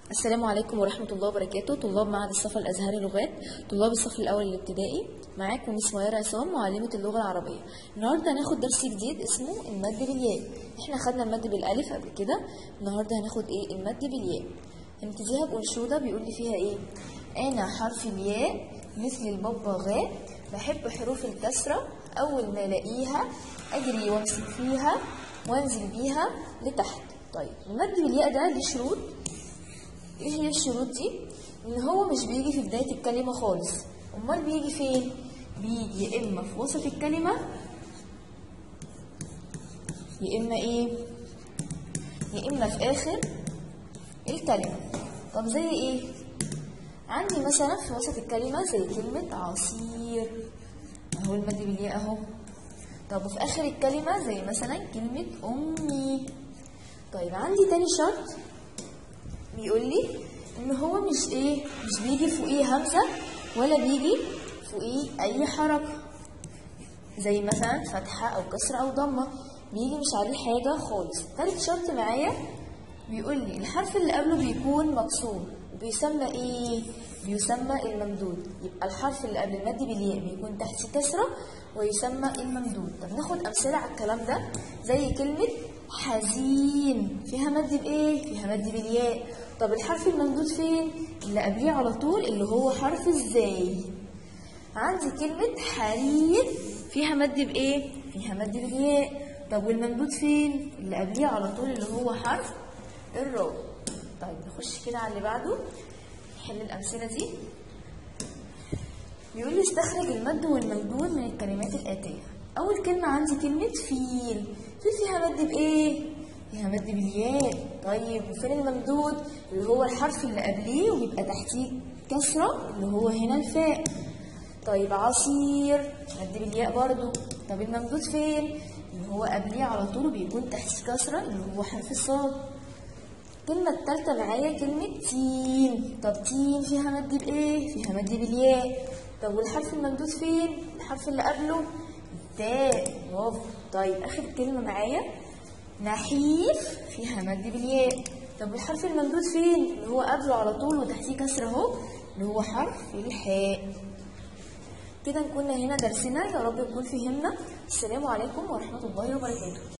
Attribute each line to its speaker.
Speaker 1: السلام عليكم ورحمة الله وبركاته طلاب معهد الصف الأزهري لغات طلاب الصف الأول الابتدائي معاكم مس ميارة عصام معلمة اللغة العربية النهاردة هناخد درس جديد اسمه المد بالياء احنا خدنا المد بالألف قبل كده النهاردة هناخد ايه المد بالياء هنبتديها بأنشودة بيقول لي فيها ايه أنا حرف الياء مثل الببغاء بحب حروف الكسرة أول ما ألاقيها أجري وأمسك فيها وأنزل بيها لتحت طيب المد بالياء ده ليه شروط ايه هي الشروط دي ان هو مش بيجي في بدايه الكلمه خالص امال بيجي فين بيجي يا اما في وسط الكلمه يا اما ايه يا اما في اخر الكلمه طب زي ايه عندي مثلا في وسط الكلمه زي كلمه عصير اهو المد بالياء اهو طب وفي اخر الكلمه زي مثلا كلمه امي طيب عندي تاني شرط بيقول لي ان هو مش ايه مش بيجي فوقيه همزه ولا بيجي فوقيه اي حركه زي مثلا فتحه او كسره او ضمه بيجي مش عليه حاجه خالص تالت شرط معايا بيقول لي الحرف اللي قبله بيكون مكسور بيسمى ايه بيسمى الممدود يبقى الحرف اللي قبل المد بالياء بيكون تحت كسره ويسمى الممدود طب ناخد امثله على الكلام ده زي كلمه حزين فيها مد بايه فيها مد بالياء طب الحرف الممدود فين اللي قبليه على طول اللي هو حرف ازاي عندي كلمة حرير فيها مد بايه فيها مد بالياء طب والممدود فين اللي قبليه على طول اللي هو حرف الراء طيب نخش كده على اللي بعده نحل الأمثلة دي بيقول لي استخرج المد والممدود من الكلمات الآتية أول كلمة عندي كلمة فيل فيل فيها مد بإيه؟ فيها مد بالياء طيب وفين الممدود اللي هو الحرف اللي قبليه وبيبقى تحتيه كسرة اللي هو هنا الفاء طيب عصير مد بالياء برضو طب الممدود فين اللي هو قبليه على طول بيكون تحت كسرة اللي هو حرف الصاد الكلمة التالتة معايا كلمة تين طب تين فيها مد بإيه؟ فيها مد بالياء طب والحرف الممدود فين؟ الحرف اللي قبله التاء برافو طيب آخر كلمة معايا نحيف فيها مد بالياء طب والحرف الممدود فين؟ اللي هو قبله على طول وتحتيه كسر اهو اللي هو حرف الحاء كده نكون هنا درسنا يا رب نكون فهمنا السلام عليكم ورحمة الله وبركاته